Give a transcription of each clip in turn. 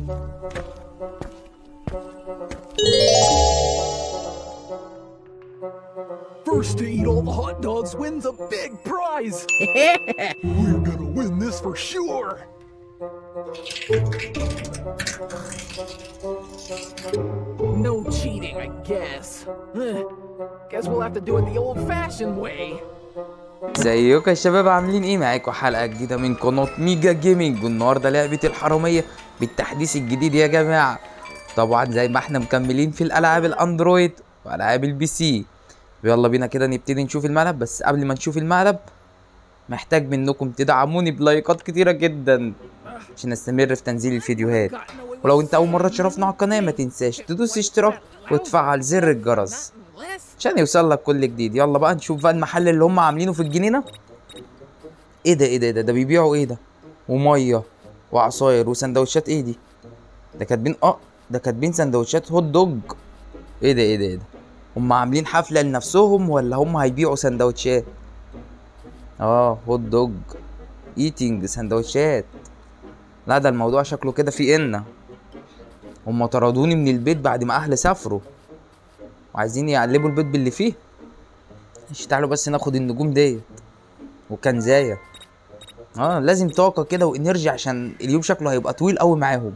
First to eat all the hot dogs wins a big prize. We're gonna win this for sure. No cheating, I guess. Eh, Guess we'll have to do it the old-fashioned way. ازيكم يا شباب عاملين ايه معاكم حلقه جديده من قناه ميجا جيمنج والنهارده لعبه الحراميه بالتحديث الجديد يا جماعه طبعا زي ما احنا مكملين في الالعاب الاندرويد والعاب البي سي يلا بينا كده نبتدي نشوف الملعب بس قبل ما نشوف الملعب محتاج منكم تدعموني بلايكات كتيره جدا عشان استمر في تنزيل الفيديوهات ولو انت اول مره تشرفنا على القناه ما تنساش تدوس اشتراك وتفعل زر الجرس عشان يوصل لك كل جديد يلا بقى نشوف بقى المحل اللي هم عاملينه في الجنينه ايه ده ايه ده إيه ده ده بيبيعوا ايه ده وميه وعصاير وسندوتشات ايه دي ده كاتبين اه ده كاتبين سندوتشات هوت دوج ايه ده ايه ده ايه ده هم عاملين حفله لنفسهم ولا هم هيبيعوا سندوتشات اه هوت دوج ايتينج سندوتشات لا ده الموضوع شكله كده فيه إنة هم طردوني من البيت بعد ما اهلي سافروا وعايزين يقلبوا البيت باللي فيه مش تعالوا بس ناخد النجوم ديت وكنزايه اه لازم طاقه كده وانرجي عشان اليوم شكله هيبقى طويل قوي معاهم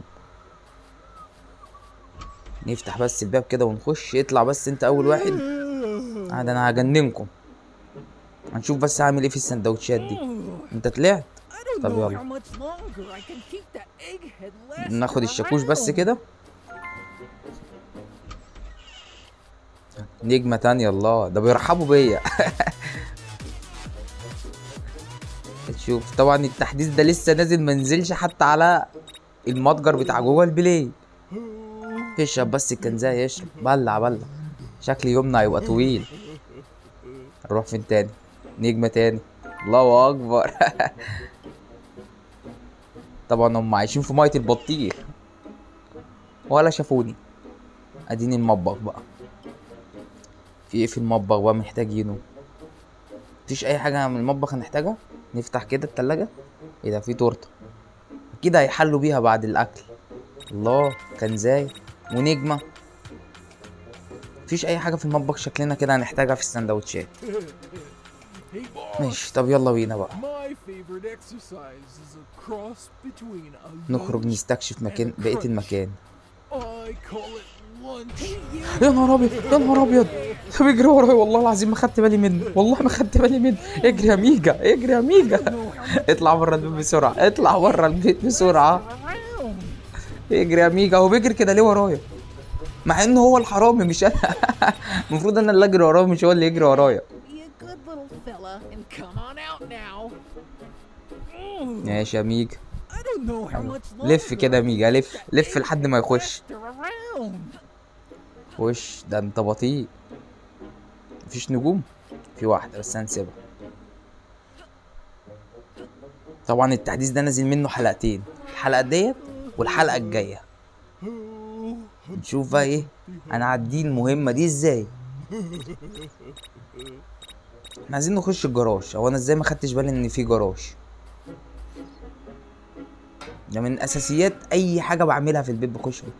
نفتح بس الباب كده ونخش اطلع بس انت اول واحد آه ده انا هجننكم هنشوف بس هعمل ايه في السندوتشات دي انت طلعت I don't طب know يلا. how much longer I can keep that egghead lasting ناخد الشاكوش بس around. كده نجمة تانية الله ده بيرحبوا بيا تشوف طبعا التحديث ده لسه نازل منزلش حتى على المتجر بتاع جوجل بلاي اشرب بس الكنزاية اشرب بلع بلع شكل يومنا هيبقى طويل نروح فين تاني نجمة تاني الله اكبر طبعا هم عايشين في مية البطيخ ولا شافوني اديني المطبخ بقى في ايه في المطبخ بقى محتاجينه مفيش اي حاجه من المطبخ هنحتاجها نفتح كده التلاجة ايه ده في تورته اكيد هيحلوا بيها بعد الاكل الله كنزاي ونجمه مفيش اي حاجه في المطبخ شكلنا كده هنحتاجها في السندوتشات Hey boss, ماشي طب يلا بينا بقى my favorite exercise is a cross between a نخرج lunge نستكشف مكان بقيه المكان I call it lunch. يا نهار ابيض يا نهار ابيض ده بيجري ورايا والله العظيم ما خدت بالي منه والله ما خدت بالي منه اجري يا ميجا اجري يا ميجا اطلع بره البيت بسرعه اطلع بره البيت بسرعه Around. اجري يا ميجا هو بيجري كده ليه ورايا مع انه هو الحرامي مش انا المفروض انا اللي اجري وراه مش هو اللي يجري ورايا Be a good little fella and Come on out now. Mm, ماشي يا ميجا I don't know how much longer لف كده يا I ميجا can لف keep that لف لحد ما يخش egg around. خش ده انت بطيء مفيش نجوم في واحدة بس هنسيبها طبعا التحديث ده نازل منه حلقتين الحلقة ديت والحلقة الجاية نشوف بقى ايه انا عدي المهمة دي ازاي احنا عايزين نخش الجراج هو انا ازاي ما خدتش بالي ان في جراج ده من اساسيات اي حاجة بعملها في البيت بخش بيه.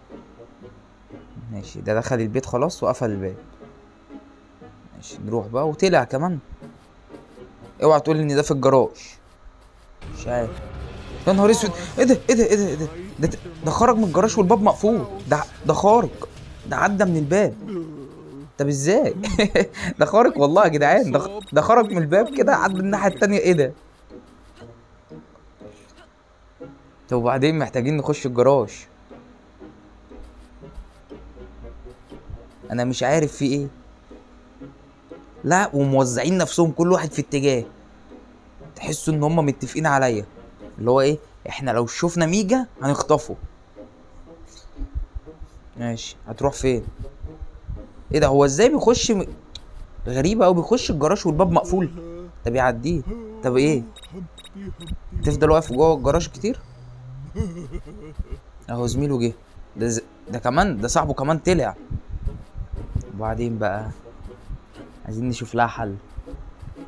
ماشي ده دخل البيت خلاص وقفل الباب ماشي نروح بقى وطلع كمان اوعى تقول لي ان ده في الجراج مش عارف يا نهار اسود ايه ده ايه ده ايه ده ايه ده ده, ده خرج من الجراج والباب مقفول ده ده خارج ده عدى من الباب طب ازاي ده خارج والله يا جدعان ده ده خرج من الباب كده عدى من الناحيه التانية ايه ده طب وبعدين محتاجين نخش الجراج انا مش عارف في ايه لا وموزعين نفسهم كل واحد في اتجاه تحسوا ان هم متفقين عليا اللي هو ايه احنا لو شفنا ميجا هنخطفه ماشي هتروح فين ايه ده هو ازاي بيخش م... غريبة اوي بيخش الجراج والباب مقفول طب يعديه طب ايه تفضل واقف جوه الجراج كتير اهو زميله جه ده ز... ده كمان ده صاحبه كمان طلع وبعدين بقى عايزين نشوف لها حل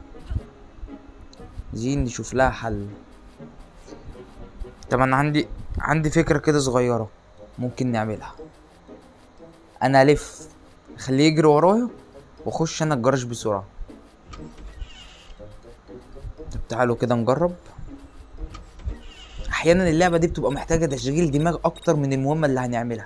عايزين نشوف لها حل طب انا عندي عندي فكرة كده صغيرة ممكن نعملها انا الف اخليه يجري ورايا واخش انا الجراج بسرعة طب تعالوا كده نجرب احيانا اللعبة دي بتبقى محتاجة تشغيل دماغ اكتر من المهمة اللي هنعملها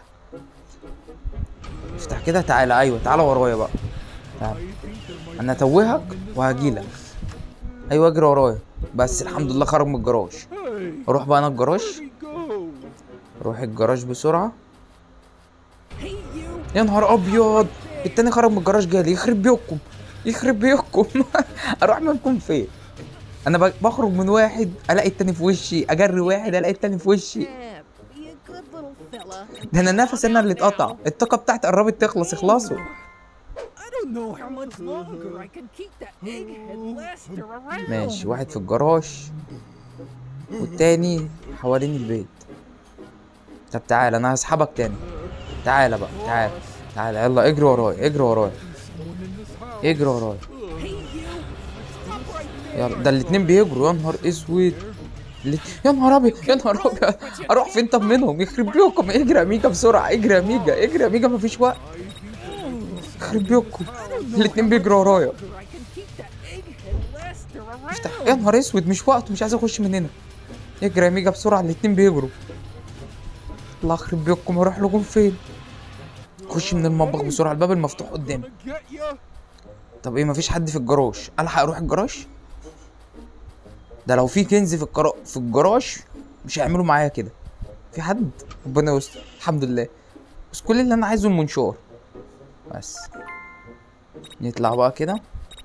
افتح كده تعالى ايوه تعالى ورايا بقى تعالى. انا اتوهك وهجيلك ايوه اجري ورايا بس الحمد لله خرج من الجراج Hey, اروح بقى انا الجراج where'd he go? اروح الجراج بسرعة Hey, you! يا نهار ابيض التاني خرج من الجراج جالي يخرب بيوتكم يخرب بيوتكم اروح منكم فين انا ب- بخرج من واحد الاقي التاني في وشي اجري واحد الاقي التاني في وشي Yeah, be a good little fella. ده انا نفس انا اللي اتقطع الطاقه بتاعتي قربت تخلص اخلصوا I don't know How much longer I can keep that egghead Lester around? ماشي واحد في الجراج والتاني حوالين البيت طب تعالى انا هسحبك تاني تعالى بقى تعالى تعالى يلا اجري ورايا اجري ورايا اجري ورايا Hey, you! Stop right there! يلا ده الاتنين بيجروا يا نهار اسود الات- يا نهار ابيض يا نهار ابيض اروح فين طب منهم يخرب بيوكم اجري يا ميجا بسرعه اجري يا ميجا اجري يا ميجا مفيش وقت يخرب بيوكم الاتنين بيجروا ورايا I can keep that egghead Lester افتح around. يا نهار اسود مش وقته مش عايز اخش من هنا اجري يا ميجا بسرعه الاتنين بيجروا الله يخرب بيوكم اروح لكم فين خش من المطبخ بسرعه الباب المفتوح قدامي gonna get ya. طب ايه مفيش حد في الجراج الحق اروح الجراج ده لو في كنز في الجرا... في الجراج مش هيعملوا معايا كده في حد ربنا يستر الحمد لله بس كل اللي انا عايزه المنشار بس نطلع بقى كده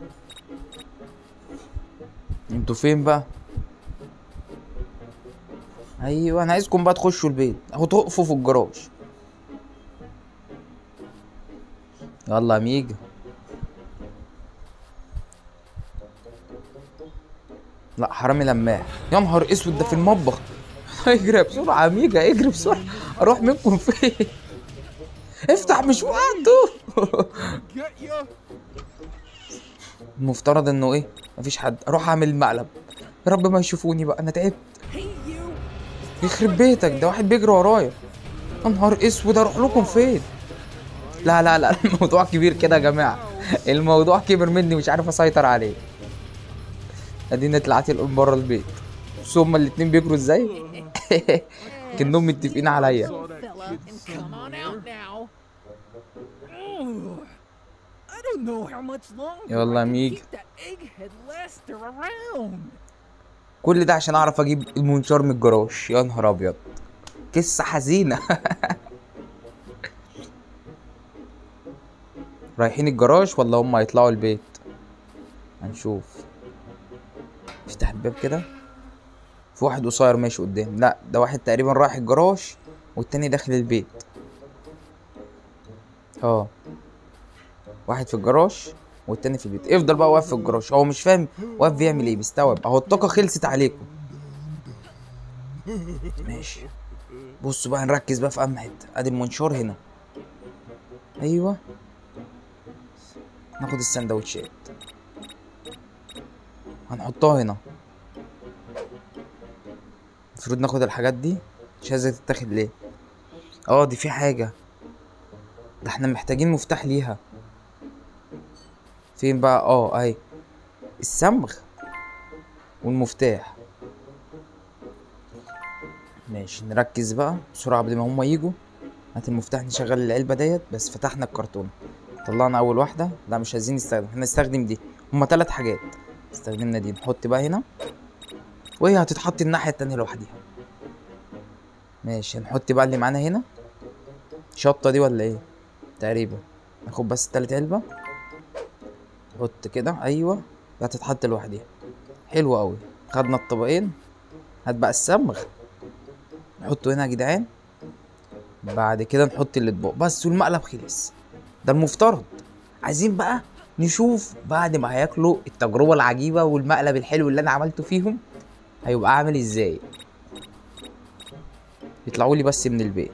انتوا فين بقى ايوه انا عايزكم بقى تخشوا البيت او تقفوا في الجراج يلا يا ميجا لا حرامي لماح يا نهار اسود ده في المطبخ اجري بسرعه يا ميجا اجري بسرعه اروح منكم فين افتح مش وقته Get ya. المفترض انه ايه مفيش حد اروح اعمل المقلب يا رب ما يشوفوني بقى انا تعبت Hey, you! يخرب بيتك ده واحد بيجري ورايا يا نهار اسود اروح لكم فين لا لا لا الموضوع كبير كده يا جماعه الموضوع كبر مني مش عارف اسيطر عليه ادينا طلعت الام بره البيت بس هما الاتنين بيجروا ازاي كانهم متفقين عليا Fella, and come on out now. Ugh. I don't know how much longer يلا يا I can ميج keep that egghead Lester around. كل ده عشان اعرف اجيب المنشار من الجراج يا نهار ابيض قصه حزينه رايحين الجراج ولا هم هيطلعوا البيت هنشوف افتح الباب كده في واحد قصير ماشي قدام لا ده واحد تقريبا رايح الجراج والتاني داخل البيت اه واحد في الجراج والتاني في البيت افضل بقى واقف في الجراج هو مش فاهم واقف بيعمل ايه بيستوعب اهو الطاقه خلصت عليكم ماشي بصوا بقى نركز بقى في اهم حته ادي المنشار هنا ايوه ناخد السندوتشات هنحطها هنا المفروض ناخد الحاجات دي مش عايزة تتاخد ليه اه دي في حاجة ده احنا محتاجين مفتاح ليها فين بقى اه اهي الصمغ والمفتاح ماشي نركز بقى بسرعة قبل ما هما يجوا هات المفتاح نشغل العلبة ديت بس فتحنا الكرتونة طلعنا أول واحدة لا مش عايزين نستخدم احنا نستخدم دي هما تلات حاجات استخدمنا دي نحط بقى هنا وهي هتتحط الناحية التانية لوحديها ماشي هنحط بقى اللي معانا هنا شطة دي ولا ايه تقريبا ناخد بس تالت علبة نحط كده ايوه هتتحط لوحديها حلو قوي خدنا الطبقين هات بقى الصمغ نحطه هنا يا جدعان بعد كده نحط الاطباق بس والمقلب خلص ده المفترض عايزين بقى نشوف بعد ما هياكلوا التجربة العجيبة والمقلب الحلو اللي انا عملته فيهم هيبقى عامل ازاي يطلعوا لي بس من البيت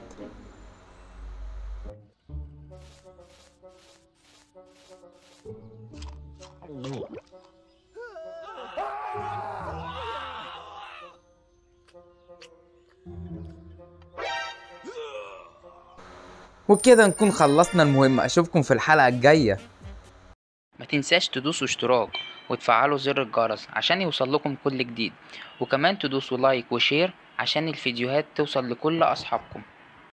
وكده نكون خلصنا المهمة اشوفكم في الحلقة الجاية ما تنساش تدوسوا اشتراك وتفعلوا زر الجرس عشان يوصل لكم كل جديد وكمان تدوسوا لايك وشير عشان الفيديوهات توصل لكل أصحابكم